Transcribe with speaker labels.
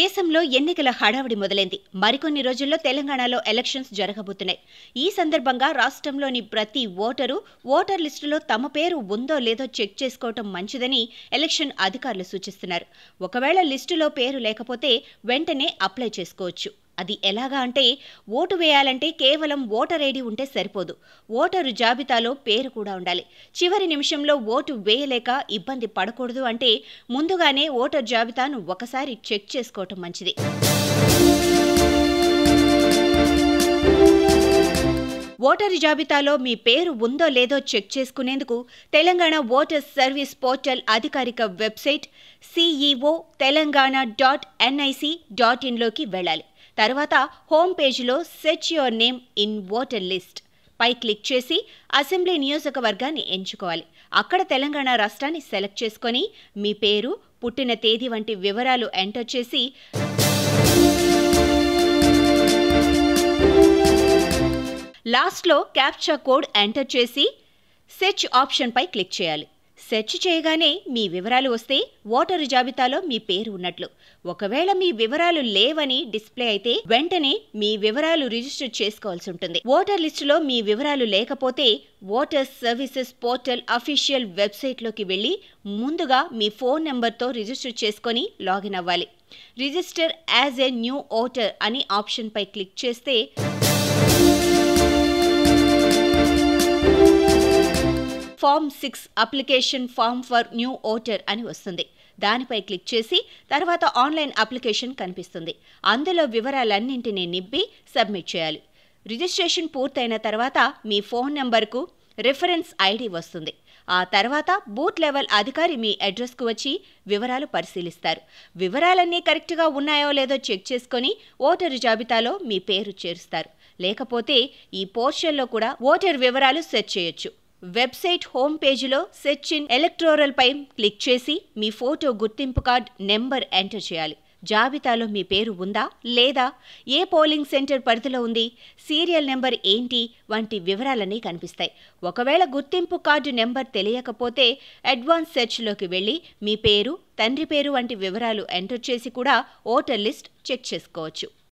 Speaker 1: దేశంలో ఎన్నికల హడావిడి మొదలైంది మరికొన్ని రోజుల్లో తెలంగాణలో ఎలక్షన్స్ జరగబోతున్నాయి ఈ సందర్భంగా రాష్ట్రంలోని ప్రతి ఓటరు ఓటర్ లిస్టులో తమ పేరు ఉందో లేదో చెక్ చేసుకోవటం మంచిదని ఎలక్షన్ అధికారులు సూచిస్తున్నారు ఒకవేళ లిస్టులో పేరు లేకపోతే వెంటనే అప్లై చేసుకోవచ్చు అది ఎలాగా అంటే ఓటు వేయాలంటే కేవలం ఓటర్ ఐడి ఉంటే సరిపోదు ఓటరు జాబితాలో పేరు కూడా ఉండాలి చివరి నిమిషంలో ఓటు వేయలేక ఇబ్బంది పడకూడదు అంటే ముందుగానే ఓటర్ జాబితాను ఒకసారి చెక్ చేసుకోవటం మంచిది ఓటరు జాబితాలో మీ పేరు ఉందో లేదో చెక్ చేసుకునేందుకు తెలంగాణ ఓటర్స్ సర్వీస్ పోర్టల్ అధికారిక website CEO Telangana dot NIC dot ఇన్లోకి వెళ్ళాలి తర్వాత హోమ్ పేజీలో search your name in voter list పై క్లిక్ చేసి అసెంబ్లీ నియోజకవర్గాన్ని ఎంచుకోవాలి అక్కడ తెలంగాణ రాష్ట్రాన్ని సెలెక్ట్ చేసుకొని మీ పేరు పుట్టిన తేదీ వంటి వివరాలు ఎంటర్ చేసి లాస్ట్లో క్యాప్చా కోడ్ ఎంటర్ చేసి సెర్చ్ ఆప్షన్పై క్లిక్ చేయాలి సెర్చ్ చేయగానే మీ వివరాలు వస్తే ఓటరు జాబితాలో మీ పేరు ఉన్నట్లు ఒకవేళ మీ వివరాలు లేవని డిస్ప్లే అయితే వెంటనే మీ వివరాలు రిజిస్టర్ చేసుకోవాల్సి ఉంటుంది ఓటర్ లిస్టులో మీ వివరాలు లేకపోతే ఓటర్స్ సర్వీసెస్ పోర్టల్ అఫీషియల్ వెబ్సైట్లోకి వెళ్ళి ముందుగా మీ ఫోన్ నెంబర్తో రిజిస్టర్ చేసుకొని లాగిన్ అవ్వాలి register as a new voter అని ఆప్షన్పై క్లిక్ చేస్తే form six application form for new voter అని వస్తుంది దానిపై క్లిక్ చేసి తర్వాత ఆన్లైన్ అప్లికేషన్ కనిపిస్తుంది అందులో వివరాలన్నింటినీ నింపి సబ్మిట్ చేయాలి రిజిస్ట్రేషన్ పూర్తయిన తర్వాత మీ ఫోన్ నెంబర్కు రిఫరెన్స్ ఐడి వస్తుంది ఆ తర్వాత బూత్ లెవెల్ అధికారి మీ అడ్రస్కు వచ్చి వివరాలు పరిశీలిస్తారు వివరాలన్నీ కరెక్ట్గా ఉన్నాయో లేదో చెక్ చేసుకొని ఓటరు జాబితాలో మీ పేరు చేరుస్తారు లేకపోతే ఈ పోర్షన్లో కూడా ఓటర్ వివరాలు సెర్చ్ చేయొచ్చు వెబ్సైట్ హోమ్ పేజీలో సెర్చ్ ఇన్ ఎలక్ట్రోరల్ పై క్లిక్ చేసి మీ ఫోటో గుర్తింపు కార్డ్ నెంబర్ ఎంటర్ చేయాలి జాబితాలో మీ పేరు ఉందా లేదా ఏ పోలింగ్ సెంటర్ పరిధిలో ఉంది సీరియల్ నెంబర్ ఏంటి వంటి వివరాలన్నీ కనిపిస్తాయి ఒకవేళ గుర్తింపు కార్డు నెంబర్ తెలియకపోతే అడ్వాన్స్ సెర్చ్లోకి వెళ్ళి మీ పేరు తండ్రి పేరు వంటి వివరాలు ఎంటర్ చేసి కూడా ఓటర్ లిస్ట్ చెక్ చేసుకోవచ్చు